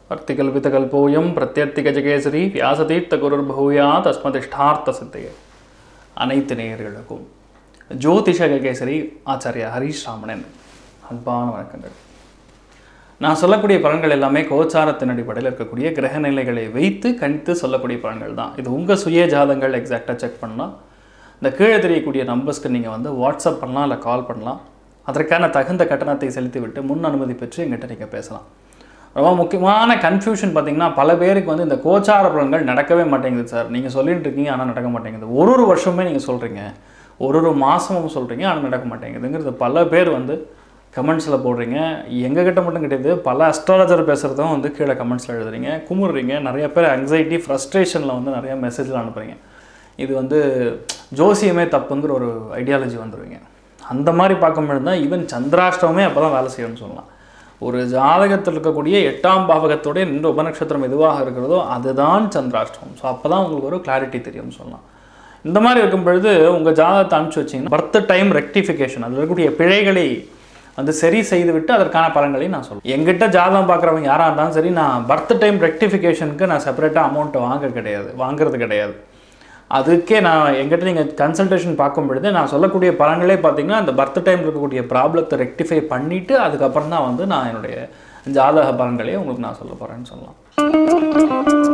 அர்த்திகல்பிதகல்போயம் பிரத்யர்த்திகஜகேசரி வியாசதீர்த்த குருர் பகூயா தஸ்மதிஷ்டார்த்த சித்தையே அனைத்து நேயர்களுக்கும் ஜோதிஷ ககேசரி ஆச்சாரியா ஹரீஷ் ராமணன் அன்பான வணக்கங்கள் நான் சொல்லக்கூடிய பலன்கள் எல்லாமே கோச்சாரத்தின் அடிப்படையில் இருக்கக்கூடிய கிரக நிலைகளை வைத்து கணித்து சொல்லக்கூடிய பலன்கள் தான் இது உங்கள் சுய ஜாதங்கள் எக்ஸாக்டாக செக் பண்ணால் இந்த கீழே தெரியக்கூடிய நம்பர்ஸ்க்கு நீங்கள் வந்து வாட்ஸ்அப் பண்ணலாம் இல்லை கால் பண்ணலாம் அதற்கான தகுந்த கட்டணத்தை செலுத்திவிட்டு முன் அனுமதி பெற்று எங்கிட்ட நீங்கள் பேசலாம் ரொம்ப முக்கியமான கன்ஃபியூஷன் பார்த்தீங்கன்னா பல பேருக்கு வந்து இந்த கோச்சார பலன்கள் நடக்கவே மாட்டேங்குது சார் நீங்கள் சொல்லிட்டு இருக்கீங்க ஆனால் நடக்க மாட்டேங்குது ஒரு ஒரு வருஷமே நீங்கள் சொல்கிறீங்க ஒரு ஒரு மாதமும் சொல்கிறீங்க ஆனால் நடக்க மாட்டேங்குதுங்கிறது பல பேர் வந்து கமெண்ட்ஸில் போடுறீங்க எங்ககிட்ட மட்டும் கிடையாது பல அஸ்ட்ராலஜர் பேசுகிறதும் வந்து கீழே கமெண்ட்ஸில் எழுதுறீங்க குமுறுறீங்க நிறைய பேர் anxiety ஃப்ரஸ்ட்ரேஷனில் வந்து நிறைய மெசேஜில் அனுப்புறீங்க இது வந்து ஜோசியமே தப்புங்கிற ஒரு ஐடியாலஜி வந்துடுவீங்க அந்த மாதிரி பார்க்கும்பொழுது தான் ஈவன் சந்திராஷ்டமே அப்போ தான் வேலை செய்யணும்னு சொல்லலாம் ஒரு ஜாதகத்தில் இருக்கக்கூடிய எட்டாம் பாவகத்தோடைய நின்ற உபநட்சத்திரம் எதுவாக இருக்கிறதோ அதுதான் சந்திராஷ்டமம் ஸோ அப்போ தான் உங்களுக்கு ஒரு கிளாரிட்டி தெரியும்னு சொல்லலாம் இந்த மாதிரி இருக்கும் பொழுது உங்கள் ஜாதகத்தை அனுப்பிச்சு வச்சிங்கன்னா பர்த் டைம் ரெக்டிஃபிகேஷன் அதில் இருக்கக்கூடிய பிழைகளை வந்து சரி செய்துவிட்டு அதற்கான பலன்களை நான் சொல்லுவேன் எங்கிட்ட ஜாதகம் பார்க்குறவங்க யாராக இருந்தாலும் சரி நான் பர்த் டைம் ரெக்டிஃபிகேஷனுக்கு நான் செப்பரேட்டாக அமௌண்ட்டை வாங்க கிடையாது வாங்குறது கிடையாது அதுக்கே நான் எங்கிட்ட நீங்கள் கன்சல்டேஷன் பார்க்கும் பொழுது நான் சொல்லக்கூடிய பலன்களே பார்த்தீங்கன்னா அந்த பர்த் டைம் இருக்கக்கூடிய ப்ராப்ளத்தை ரெக்டிஃபை பண்ணிவிட்டு அதுக்கப்புறம் தான் வந்து நான் என்னுடைய ஜாதக பலன்களே உங்களுக்கு நான் சொல்ல போகிறேன்னு சொல்லலாம்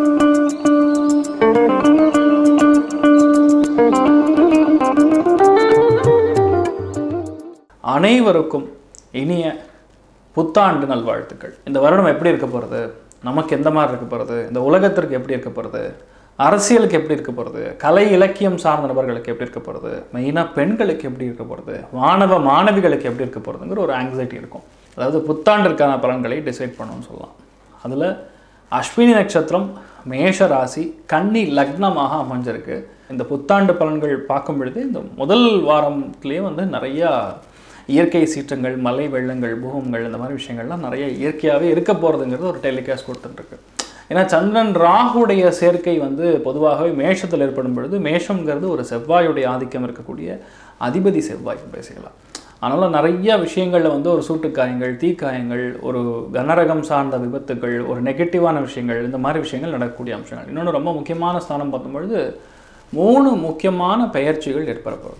அனைவருக்கும் இனிய புத்தாண்டு நல்வாழ்த்துக்கள் இந்த வருடம் எப்படி இருக்க போகிறது நமக்கு எந்த மாதிரி இருக்க போகிறது இந்த உலகத்திற்கு எப்படி இருக்க போகிறது அரசியலுக்கு எப்படி இருக்க போகிறது கலை இலக்கியம் சார்ந்த நபர்களுக்கு எப்படி இருக்க போகிறது மெயினாக பெண்களுக்கு எப்படி இருக்க போகிறது மாணவ மாணவிகளுக்கு எப்படி இருக்க போகிறதுங்கிற ஒரு ஆங்ஸைட்டி இருக்கும் அதாவது புத்தாண்டிற்கான பலன்களை டிசைட் பண்ணணும்னு சொல்லலாம் அதில் அஸ்வினி நட்சத்திரம் மேஷ ராசி கன்னி லக்னமாக அமைஞ்சிருக்கு இந்த புத்தாண்டு பலன்கள் பார்க்கும் பொழுது இந்த முதல் வாரத்துலேயே வந்து நிறையா இயற்கை சீற்றங்கள் மலை வெள்ளங்கள் பூகங்கள் இந்த மாதிரி விஷயங்கள்லாம் நிறைய இயற்கையாகவே இருக்க போகிறதுங்கிறது ஒரு டெலிகாஸ்ட் கொடுத்துட்ருக்கு ஏன்னா சந்திரன் ராகுடைய சேர்க்கை வந்து பொதுவாகவே மேஷத்தில் ஏற்படும் பொழுது மேஷம்ங்கிறது ஒரு செவ்வாயுடைய ஆதிக்கம் இருக்கக்கூடிய அதிபதி செவ்வாய் பேசிக்கலாம் அதனால் நிறைய விஷயங்களில் வந்து ஒரு சூட்டுக்காயங்கள் தீக்காயங்கள் ஒரு கனரகம் சார்ந்த விபத்துகள் ஒரு நெகட்டிவான விஷயங்கள் இந்த மாதிரி விஷயங்கள் நடக்கக்கூடிய அம்சங்கள் இன்னொன்று ரொம்ப முக்கியமான ஸ்தானம் பார்க்கும்பொழுது மூணு முக்கியமான பெயர்ச்சிகள் ஏற்பட போகுது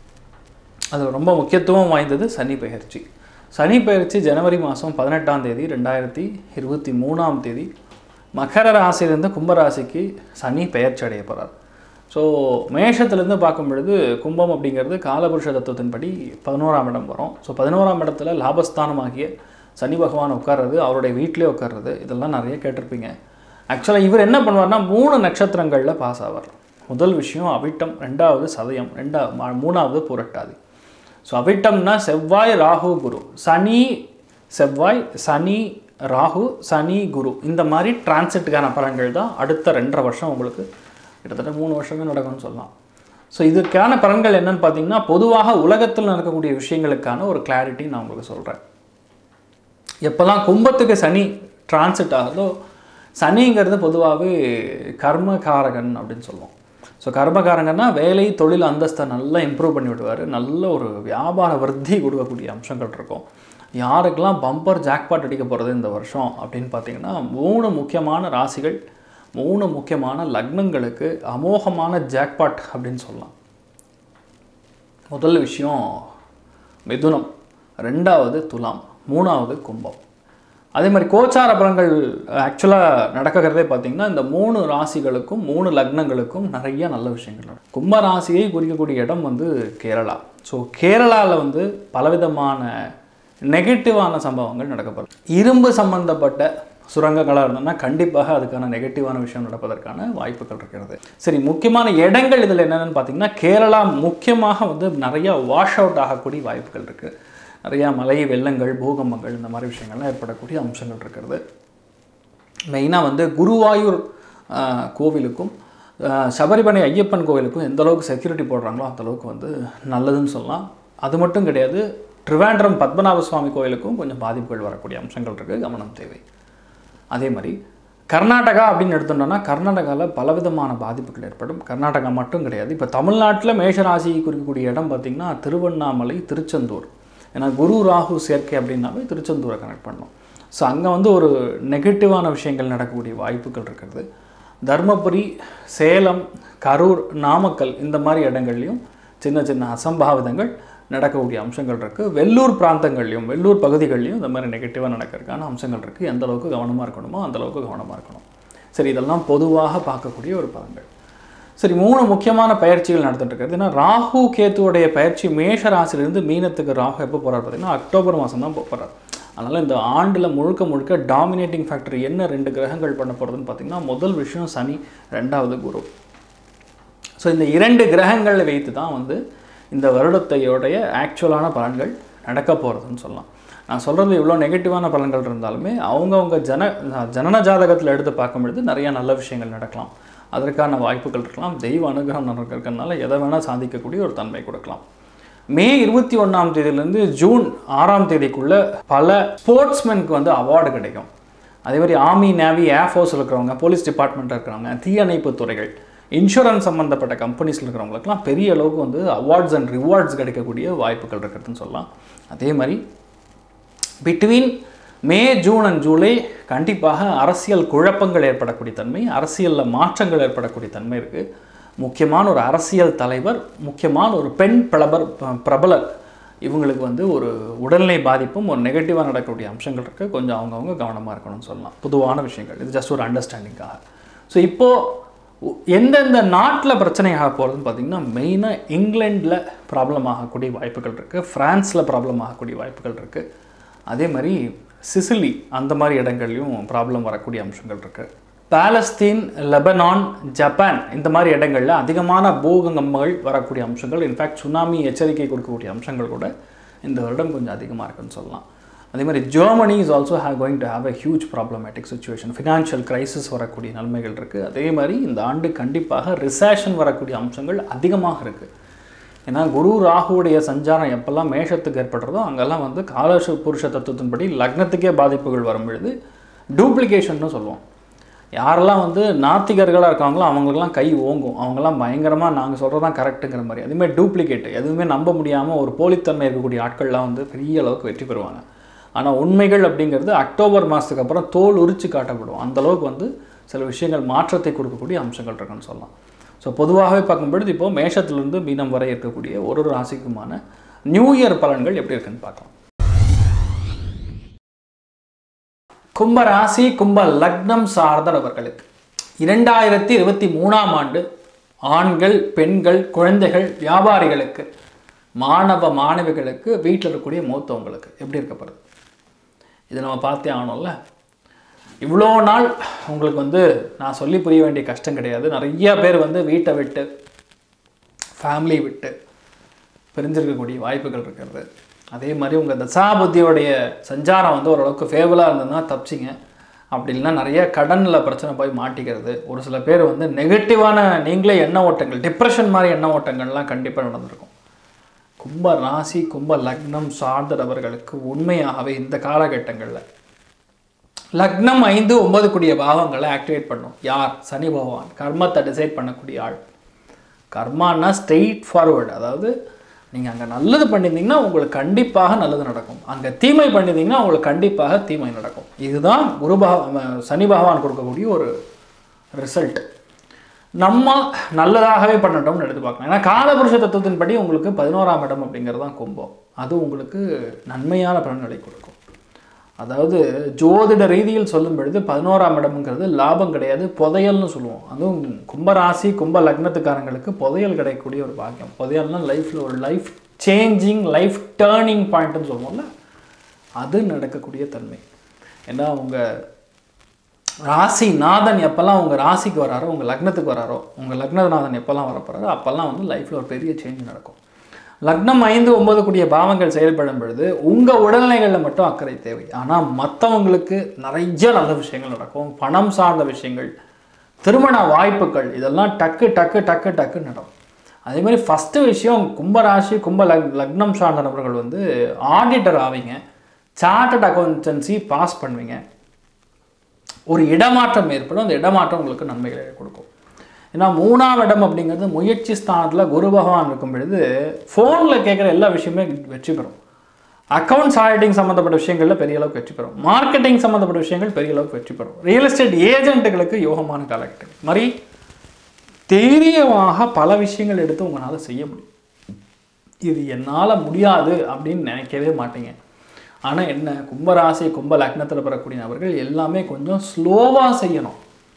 அது ரொம்ப முக்கியத்துவம் வாய்ந்தது சனி பெயர்ச்சி சனி பெயர்ச்சி ஜனவரி மாதம் பதினெட்டாம் தேதி ரெண்டாயிரத்தி இருபத்தி மூணாம் தேதி மகர ராசியிலேருந்து கும்பராசிக்கு சனி பெயர்ச்சி அடைய போகிறார் ஸோ மேஷத்துலேருந்து பார்க்கும் பொழுது கும்பம் அப்படிங்கிறது காலபுருஷ தத்துவத்தின்படி பதினோராம் இடம் வரும் ஸோ பதினோராம் இடத்துல லாபஸ்தானமாகிய சனி பகவான் உட்கார்றது அவருடைய வீட்டிலே உட்கார்றது இதெல்லாம் நிறைய கேட்டிருப்பீங்க ஆக்சுவலாக இவர் என்ன பண்ணுவார்னா மூணு நட்சத்திரங்களில் பாஸ் ஆவார் முதல் விஷயம் அவிட்டம் ரெண்டாவது சதயம் ரெண்டாவது மூணாவது புரட்டாதி ஸோ அவிட்டம்னா செவ்வாய் ராகு குரு சனி செவ்வாய் சனி ராகு சனி குரு இந்த மாதிரி டிரான்சிட்டுக்கான பலன்கள் தான் அடுத்த ரெண்டரை வருஷம் உங்களுக்கு கிட்டத்தட்ட மூணு வருஷமே நடக்கும்னு சொல்லலாம் ஸோ இதுக்கான பலன்கள் என்னன்னு பார்த்தீங்கன்னா பொதுவாக உலகத்தில் நடக்கக்கூடிய விஷயங்களுக்கான ஒரு கிளாரிட்டி நான் உங்களுக்கு சொல்கிறேன் எப்போல்லாம் கும்பத்துக்கு சனி டிரான்சிட் ஆகுதோ சனிங்கிறது பொதுவாகவே கர்மகாரகன் அப்படின்னு சொல்லுவோம் ஸோ கர்மகாரங்கன்னா வேலை தொழில் அந்தஸ்தை நல்லா இம்ப்ரூவ் பண்ணி விடுவார் நல்ல ஒரு வியாபார விருத்தி கொடுக்கக்கூடிய அம்சங்கள் இருக்கும் யாருக்கெல்லாம் பம்பர் ஜாக்பாட் அடிக்க போகிறது இந்த வருஷம் அப்படின்னு பார்த்தீங்கன்னா மூணு முக்கியமான ராசிகள் மூணு முக்கியமான லக்னங்களுக்கு அமோகமான ஜாக்பாட் அப்படின்னு சொல்லலாம் முதல் விஷயம் மிதுனம் ரெண்டாவது துலாம் மூணாவது கும்பம் அதே மாதிரி கோச்சார பலன்கள் ஆக்சுவலாக நடக்கிறதே பார்த்திங்கன்னா இந்த மூணு ராசிகளுக்கும் மூணு லக்னங்களுக்கும் நிறைய நல்ல விஷயங்கள் நடக்கும் கும்ப ராசியை குறிக்கக்கூடிய இடம் வந்து கேரளா ஸோ கேரளாவில் வந்து பலவிதமான நெகட்டிவான சம்பவங்கள் நடக்கப்படும் இரும்பு சம்பந்தப்பட்ட சுரங்கங்களாக இருந்ததுன்னா கண்டிப்பாக அதுக்கான நெகட்டிவான விஷயம் நடப்பதற்கான வாய்ப்புகள் இருக்கிறது சரி முக்கியமான இடங்கள் இதில் என்னென்னு பார்த்தீங்கன்னா கேரளா முக்கியமாக வந்து நிறைய வாஷ் அவுட் ஆகக்கூடிய வாய்ப்புகள் இருக்குது நிறையா மலை வெள்ளங்கள் பூகம்பங்கள் இந்த மாதிரி விஷயங்கள்லாம் ஏற்படக்கூடிய அம்சங்கள் இருக்கிறது மெயினாக வந்து குருவாயூர் ஆஹ், கோவிலுக்கும் ஆஹ், சபரிமலை ஐயப்பன் கோவிலுக்கும் எந்த அளவுக்கு செக்யூரிட்டி போடுறாங்களோ அந்த அளவுக்கு வந்து நல்லதுன்னு சொல்லலாம் அது மட்டும் கிடையாது ட்ரிவாண்ட்ரம் பத்மநாப சுவாமி கோவிலுக்கும் கொஞ்சம் பாதிப்புகள் வரக்கூடிய அம்சங்கள் இருக்குது கவனம் தேவை அதே மாதிரி கர்நாடகா அப்படின்னு எடுத்துட்டோம்னா கர்நாடகாவில் பலவிதமான பாதிப்புகள் ஏற்படும் கர்நாடகா மட்டும் கிடையாது இப்போ தமிழ்நாட்டில் மேஷராசி குறிக்கக்கூடிய இடம் பார்த்திங்கன்னா திருவண்ணாமலை திருச்செந்தூர் ஏன்னா குரு ராகு சேர்க்கை அப்படின்னாவே திருச்செந்தூரை கனெக்ட் பண்ணோம் ஸோ அங்கே வந்து ஒரு நெகட்டிவான விஷயங்கள் நடக்கக்கூடிய வாய்ப்புகள் இருக்கிறது தர்மபுரி சேலம் கரூர் நாமக்கல் இந்த மாதிரி இடங்கள்லையும் சின்ன சின்ன அசம்பாவிதங்கள் நடக்கக்கூடிய அம்சங்கள் இருக்குது வெள்ளூர் பிராந்தங்கள்லையும் வெள்ளூர் பகுதிகள்லையும் இந்த மாதிரி நெகட்டிவாக நடக்கிறதுக்கான அம்சங்கள் இருக்குது எந்த அளவுக்கு கவனமாக இருக்கணுமோ அந்த அளவுக்கு கவனமாக இருக்கணும் சரி இதெல்லாம் பொதுவாக பார்க்கக்கூடிய ஒரு பலன்கள் சரி மூணு முக்கியமான பயிற்சிகள் நடந்துட்டு இருக்கிறது ஏன்னா ராகு கேத்துவோடைய பயிற்சி மேஷ ராசியிலிருந்து மீனத்துக்கு ராகு எப்போ போகிறார் பார்த்தீங்கன்னா அக்டோபர் மாதம் தான் போகிறார் அதனால் இந்த ஆண்டில் முழுக்க முழுக்க டாமினேட்டிங் ஃபேக்டர் என்ன ரெண்டு கிரகங்கள் பண்ண போகிறதுன்னு பார்த்தீங்கன்னா முதல் விஷயம் சனி ரெண்டாவது குரு ஸோ இந்த இரண்டு கிரகங்களை வைத்து தான் வந்து இந்த வருடத்தையோடைய ஆக்சுவலான பலன்கள் நடக்க போகிறதுன்னு சொல்லலாம் நான் சொல்கிறது இவ்வளோ நெகட்டிவான பலன்கள் இருந்தாலுமே அவங்கவுங்க ஜன ஜனன ஜாதகத்தில் எடுத்து பார்க்கும் பொழுது நிறைய நல்ல விஷயங்கள் நடக்கலாம் அதற்கான வாய்ப்புகள் இருக்கலாம் தெய்வ அனுகிரகம் நடக்கிறதுனால எதை வேணால் சாதிக்கக்கூடிய ஒரு தன்மை கொடுக்கலாம் மே இருபத்தி ஒன்றாம் தேதியிலேருந்து ஜூன் ஆறாம் தேதிக்குள்ளே பல ஸ்போர்ட்ஸ்மெனுக்கு வந்து அவார்டு கிடைக்கும் அதே மாதிரி ஆர்மி நேவி ஏர்ஃபோர்ஸில் இருக்கிறவங்க போலீஸ் டிபார்ட்மெண்ட்டில் இருக்கிறவங்க தீயணைப்பு துறைகள் இன்சூரன்ஸ் சம்மந்தப்பட்ட கம்பெனிஸில் இருக்கிறவங்களுக்குலாம் பெரிய அளவுக்கு வந்து அவார்ட்ஸ் அண்ட் ரிவார்ட்ஸ் கிடைக்கக்கூடிய வாய்ப்புகள் இருக்கிறதுன்னு சொல்லலாம் அதே மாதிரி between May June and July கண்டிப்பாக அரசியல் குழப்பங்கள் ஏற்படக்கூடிய தன்மை அரசியலில் மாற்றங்கள் ஏற்படக்கூடிய தன்மை இருக்குது முக்கியமான ஒரு அரசியல் தலைவர் முக்கியமான ஒரு பெண் பிரபர் பிரபலர் இவங்களுக்கு வந்து ஒரு உடல்நிலை பாதிப்பும் ஒரு நெகட்டிவாக நடக்கக்கூடிய அம்சங்கள் இருக்குது கொஞ்சம் அவங்கவுங்க கவனமாக இருக்கணும்னு சொல்லலாம் பொதுவான விஷயங்கள் இது ஜஸ்ட் ஒரு அண்டர்ஸ்டாண்டிங்காக ஸோ இப்போது எந்தெந்த நாட்டில் பிரச்சனை ஆக போகிறதுன்னு பார்த்தீங்கன்னா மெயினாக இங்கிலாண்டில் ப்ராப்ளம் ஆகக்கூடிய வாய்ப்புகள் இருக்குது ஃப்ரான்ஸில் ப்ராப்ளம் ஆகக்கூடிய வாய்ப்புகள் இருக்குது அதே மாதிரி சிசிலி அந்த மாதிரி இடங்கள்லையும் ப்ராப்ளம் வரக்கூடிய அம்சங்கள் இருக்குது பாலஸ்தீன் லெபனான் ஜப்பான் இந்த மாதிரி இடங்களில் அதிகமான பூகங்கம்பங்கள் வரக்கூடிய அம்சங்கள் இன்ஃபேக்ட் சுனாமி எச்சரிக்கை கொடுக்கக்கூடிய அம்சங்கள் கூட இந்த வருடம் கொஞ்சம் அதிகமாக இருக்குன்னு சொல்லலாம் அதே மாதிரி Germany is also have going to have a huge problematic situation financial crisis வரக்கூடிய நன்மைகள் இருக்குது அதே மாதிரி இந்த ஆண்டு கண்டிப்பாக ரிசேஷன் வரக்கூடிய அம்சங்கள் அதிகமாக இருக்குது ஏன்னா குரு ராகுவுடைய சஞ்சாரம் எப்பெல்லாம் மேஷத்துக்கு ஏற்படுறதோ அங்கெல்லாம் வந்து காலச புருஷ தத்துவத்தின்படி லக்னத்துக்கே பாதிப்புகள் வரும் பொழுது டூப்ளிகேஷன்னு சொல்லுவோம் யாரெல்லாம் வந்து நாத்திகர்களாக இருக்காங்களோ அவங்களுக்குலாம் கை ஓங்கும் அவங்கெல்லாம் பயங்கரமாக நாங்கள் சொல்கிறது தான் கரெக்டுங்கிற மாதிரி அதுமாதிரி டூப்ளிகேட் எதுவுமே நம்ப முடியாமல் ஒரு போலித்தன்மை இருக்கக்கூடிய ஆட்கள்லாம் வந்து பெரிய அளவுக்கு வெற்றி பெறுவாங்க ஆனால் உண்மைகள் அப்படிங்கிறது அக்டோபர் மாதத்துக்கு அப்புறம் தோல் உரிச்சு காட்டப்படும் அந்த அளவுக்கு வந்து சில விஷயங்கள் மாற்றத்தை கொடுக்கக்கூடிய அம்சங்கள் இருக்குன்னு சொல்லலாம் ஸோ பொதுவாகவே பார்க்கும்பொழுது இப்போ மேஷத்துலேருந்து மீனம் வரை இருக்கக்கூடிய ஒரு ஒரு ராசிக்குமான நியூ இயர் பலன்கள் எப்படி இருக்குன்னு பார்க்கலாம் கும்ப ராசி கும்ப லக்னம் சார்ந்த நபர்களுக்கு இரண்டாயிரத்தி இருபத்தி மூணாம் ஆண்டு ஆண்கள் பெண்கள் குழந்தைகள் வியாபாரிகளுக்கு மாணவ மாணவிகளுக்கு வீட்டில் இருக்கக்கூடிய மூத்தவங்களுக்கு எப்படி இருக்க போகிறது இது நம்ம பார்த்தே ஆகணும்ல இவ்வளோ நாள் உங்களுக்கு வந்து நான் சொல்லி புரிய வேண்டிய கஷ்டம் கிடையாது நிறைய பேர் வந்து வீட்டை விட்டு ஃபேமிலி விட்டு பிரிஞ்சிருக்கக்கூடிய வாய்ப்புகள் இருக்கிறது அதே மாதிரி உங்கள் தசாபுத்தியோடைய சஞ்சாரம் வந்து ஓரளவுக்கு ஃபேவலாக இருந்ததுன்னா தப்பிச்சிங்க அப்படி இல்லைன்னா நிறைய கடனில் பிரச்சனை போய் மாட்டிக்கிறது ஒரு சில பேர் வந்து நெகட்டிவான நீங்களே எண்ண ஓட்டங்கள் டிப்ரெஷன் மாதிரி எண்ண ஓட்டங்கள்லாம் கண்டிப்பாக நடந்திருக்கும் கும்ப ராசி கும்ப லக்னம் சார்ந்த நபர்களுக்கு உண்மையாகவே இந்த காலகட்டங்களில் லக்னம் ஐந்து ஒன்பது கூடிய பாவங்களை ஆக்டிவேட் பண்ணும் யார் சனி பகவான் கர்மத்தை டிசைட் பண்ணக்கூடிய ஆள் கர்மானா ஸ்ட்ரெயிட் ஃபார்வர்டு அதாவது நீங்கள் அங்கே நல்லது பண்ணியிருந்தீங்கன்னா உங்களுக்கு கண்டிப்பாக நல்லது நடக்கும் அங்கே தீமை பண்ணியிருந்தீங்கன்னா உங்களுக்கு கண்டிப்பாக தீமை நடக்கும் இதுதான் குரு பகவ சனி பகவான் கொடுக்கக்கூடிய ஒரு ரிசல்ட் நம்ம நல்லதாகவே பண்ணட்டோம்னு எடுத்து பார்க்கலாம் ஏன்னா காலபுருஷ தத்துவத்தின்படி உங்களுக்கு பதினோராம் இடம் அப்படிங்கிறது தான் கும்பம் அது உங்களுக்கு நன்மையான பலன்களை கொடுக்கும் அதாவது ஜோதிட ரீதியில் சொல்லும் பொழுது பதினோராம் இடம்ங்கிறது லாபம் கிடையாது புதையல்னு சொல்லுவோம் அதுவும் கும்பராசி கும்ப லக்னத்துக்காரங்களுக்கு புதையல் கிடைக்கக்கூடிய ஒரு பாக்கியம் புதையல்னா லைஃப்பில் ஒரு லைஃப் சேஞ்சிங் லைஃப் டேர்னிங் பாயிண்ட்னு சொல்லுவோம்ல அது நடக்கக்கூடிய தன்மை ஏன்னா உங்கள் ராசி நாதன் எப்போல்லாம் உங்கள் ராசிக்கு வராரோ உங்கள் லக்னத்துக்கு வராரோ உங்கள் லக்னநாதன் எப்போல்லாம் வரப்போறாரோ அப்போல்லாம் வந்து லைஃப்பில் ஒரு பெரிய சேஞ்ச் நடக்கும் லக்னம் ஐந்து ஒன்பது கூடிய பாவங்கள் செயல்படும் பொழுது உங்கள் உடல்நிலைகளில் மட்டும் அக்கறை தேவை ஆனால் மற்றவங்களுக்கு நிறைய நல்ல விஷயங்கள் நடக்கும் பணம் சார்ந்த விஷயங்கள் திருமண வாய்ப்புகள் இதெல்லாம் டக்கு டக்கு டக்கு டக்கு நடக்கும் அதே மாதிரி ஃபஸ்ட்டு விஷயம் கும்பராசி கும்ப லக் லக்னம் சார்ந்த நபர்கள் வந்து ஆடிட்டர் ஆவீங்க சார்ட்டட் அக்கௌண்டன்சி பாஸ் பண்ணுவீங்க ஒரு இடமாற்றம் ஏற்படும் அந்த இடமாற்றம் உங்களுக்கு நன்மைகளை கொடுக்கும் ஏன்னா மூணாம் இடம் அப்படிங்கிறது முயற்சி ஸ்தானத்தில் குரு பகவான் இருக்கும் பொழுது ஃபோனில் கேட்குற எல்லா விஷயமே வெற்றி பெறும் அக்கௌண்ட்ஸ் ஆடிட்டிங் சம்மந்தப்பட்ட விஷயங்களில் பெரிய அளவுக்கு வெற்றி பெறும் மார்க்கெட்டிங் சம்மந்தப்பட்ட விஷயங்கள் பெரிய அளவுக்கு வெற்றி பெறும் ரியல் எஸ்டேட் ஏஜென்ட்டுகளுக்கு யோகமான காலகட்டம் மாதிரி தைரியமாக பல விஷயங்கள் எடுத்து உங்களால் செய்ய முடியும் இது என்னால் முடியாது அப்படின்னு நினைக்கவே மாட்டீங்க ஆனால் என்ன கும்பராசி கும்ப லக்னத்தில் பெறக்கூடிய நபர்கள் எல்லாமே கொஞ்சம் ஸ்லோவாக செய்யணும்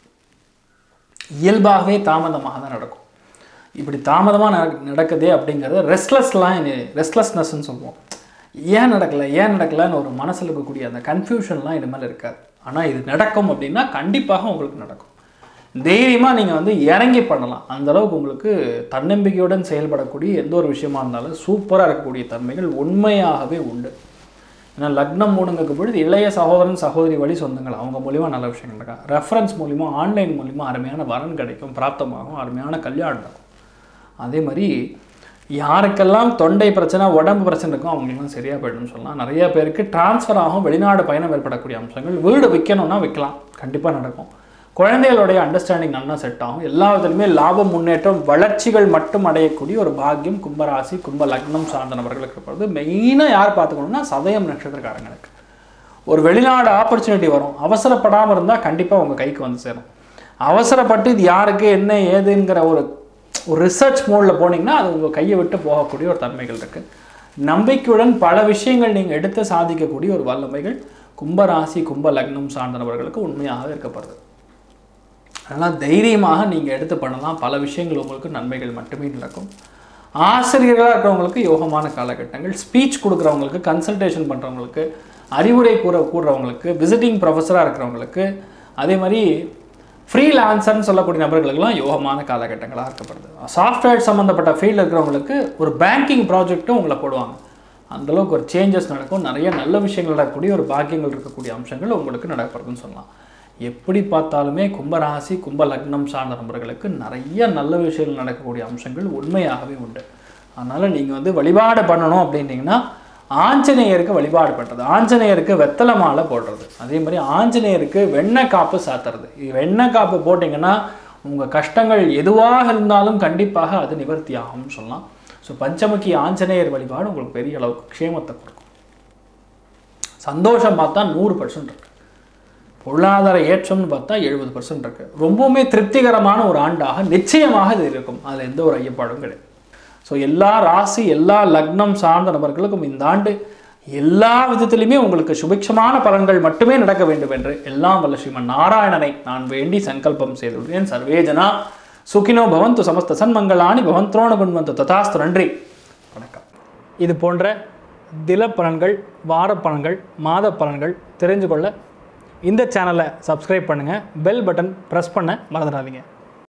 இயல்பாகவே தாமதமாக தான் நடக்கும் இப்படி தாமதமாக நடக்குதே அப்படிங்கிறது ரெஸ்ட்லெஸ்லாம் ரெஸ்ட்லெஸ்னஸ்ன்னு சொல்லுவோம் ஏன் நடக்கலை ஏன் நடக்கலைன்னு ஒரு மனசில் இருக்கக்கூடிய அந்த கன்ஃபியூஷன்லாம் இனிமேல் இருக்காது ஆனால் இது நடக்கும் அப்படின்னா கண்டிப்பாக உங்களுக்கு நடக்கும் தைரியமாக நீங்கள் வந்து இறங்கி பண்ணலாம் அந்த அளவுக்கு உங்களுக்கு தன்னம்பிக்கையுடன் செயல்படக்கூடிய எந்த ஒரு விஷயமா இருந்தாலும் சூப்பராக இருக்கக்கூடிய தன்மைகள் உண்மையாகவே உண்டு ஏன்னா லக்னம் மூணுங்க பொழுது இளைய சகோதரன் சகோதரி வழி சொந்தங்கள் அவங்க மூலிமா நல்ல விஷயங்கள் இருக்கா ரெஃபரன்ஸ் மூலிமா ஆன்லைன் மூலிமா அருமையான வரன் கிடைக்கும் பிராப்தமாகும் அருமையான கல்யாணம் நடக்கும் அதே மாதிரி யாருக்கெல்லாம் தொண்டை பிரச்சனை உடம்பு பிரச்சனை இருக்கும் அவங்களுக்குலாம் சரியாக போயிடும்னு சொல்லலாம் நிறைய பேருக்கு டிரான்ஸ்ஃபர் ஆகும் வெளிநாடு பயணம் ஏற்படக்கூடிய அம்சங்கள் வீடு விற்கணும்னா விற்கலாம் கண்டிப்பாக நடக்கும் குழந்தைகளுடைய அண்டர்ஸ்டாண்டிங் நல்லா செட் ஆகும் எல்லா விதத்துலையுமே லாபம் முன்னேற்றம் வளர்ச்சிகள் மட்டும் அடையக்கூடிய ஒரு பாக்கியம் கும்பராசி கும்ப லக்னம் சார்ந்த நபர்களுக்கு இருப்பது மெயினாக யார் பார்த்துக்கணும்னா சதயம் நட்சத்திரக்காரங்களுக்கு ஒரு வெளிநாடு ஆப்பர்ச்சுனிட்டி வரும் அவசரப்படாமல் இருந்தால் கண்டிப்பாக உங்கள் கைக்கு வந்து சேரும் அவசரப்பட்டு இது யாருக்கு என்ன ஏதுங்கிற ஒரு ஒரு ரிசர்ச் மோடில் போனீங்கன்னா அது உங்கள் கையை விட்டு போகக்கூடிய ஒரு தன்மைகள் இருக்குது நம்பிக்கையுடன் பல விஷயங்கள் நீங்கள் எடுத்து சாதிக்கக்கூடிய ஒரு வல்லமைகள் கும்பராசி கும்ப லக்னம் சார்ந்த நபர்களுக்கு உண்மையாக இருக்கப்படுது அதனால் தைரியமாக நீங்கள் எடுத்து பண்ணலாம் பல விஷயங்கள் உங்களுக்கு நன்மைகள் மட்டுமே நடக்கும் ஆசிரியர்களாக இருக்கிறவங்களுக்கு யோகமான காலகட்டங்கள் ஸ்பீச் கொடுக்குறவங்களுக்கு கன்சல்டேஷன் பண்ணுறவங்களுக்கு அறிவுரை கூற கூடுறவங்களுக்கு விசிட்டிங் ப்ரொஃபஸராக இருக்கிறவங்களுக்கு அதே மாதிரி ஃப்ரீலான்சர்னு சொல்லக்கூடிய நபர்களுக்கெல்லாம் யோகமான காலகட்டங்களாக இருக்கப்படுது சாஃப்ட்வேர் சம்மந்தப்பட்ட ஃபீல்டில் இருக்கிறவங்களுக்கு ஒரு பேங்கிங் ப்ராஜெக்ட்டும் உங்களை போடுவாங்க அந்தளவுக்கு ஒரு சேஞ்சஸ் நடக்கும் நிறைய நல்ல விஷயங்கள் நடக்கக்கூடிய ஒரு பாக்கியங்கள் இருக்கக்கூடிய அம்சங்கள் உங்களுக்கு நடக்கிறதுன்னு சொல்லலாம் எப்படி பார்த்தாலுமே கும்பராசி கும்ப லக்னம் சார்ந்த நபர்களுக்கு நிறைய நல்ல விஷயங்கள் நடக்கக்கூடிய அம்சங்கள் உண்மையாகவே உண்டு அதனால் நீங்கள் வந்து வழிபாடு பண்ணணும் அப்படின்னீங்கன்னா ஆஞ்சநேயருக்கு வழிபாடு பண்ணுறது ஆஞ்சநேயருக்கு வெத்தலை மாலை போடுறது அதே மாதிரி ஆஞ்சநேயருக்கு வெண்ணெய் காப்பு சாத்துறது இது வெண்ணெய் காப்பு போட்டிங்கன்னா உங்கள் கஷ்டங்கள் எதுவாக இருந்தாலும் கண்டிப்பாக அது நிவர்த்தி ஆகும்னு சொல்லலாம் ஸோ பஞ்சமுகி ஆஞ்சநேயர் வழிபாடு உங்களுக்கு பெரிய அளவுக்கு க்ஷேமத்தை கொடுக்கும் சந்தோஷம் பார்த்தா நூறு பர்சன்ட் இருக்கு பொருளாதார ஏற்றம்னு பார்த்தா எழுபது பர்சன்ட் இருக்கு ரொம்பவுமே திருப்திகரமான ஒரு ஆண்டாக நிச்சயமாக இது இருக்கும் அதில் எந்த ஒரு ஐயப்பாடும் கிடையாது ஸோ எல்லா ராசி எல்லா லக்னம் சார்ந்த நபர்களுக்கும் இந்த ஆண்டு எல்லா விதத்திலுமே உங்களுக்கு சுபிக்ஷமான பலன்கள் மட்டுமே நடக்க வேண்டும் என்று எல்லாம் வல்ல ஸ்ரீமன் நாராயணனை நான் வேண்டி சங்கல்பம் செய்துள்ளேன் சர்வேஜனா சுகினோ பவந்து சமஸ்த சன்மங்களானி பவந்த்ரோண குண்வந்து ததாஸ்து நன்றி வணக்கம் இது போன்ற தில பலன்கள் வார பலன்கள் மாத பலன்கள் தெரிஞ்சு கொள்ள இந்த சேனலை சப்ஸ்கிரைப் பண்ணுங்கள் பெல் பட்டன் ப்ரெஸ் பண்ண மறந்துடாதீங்க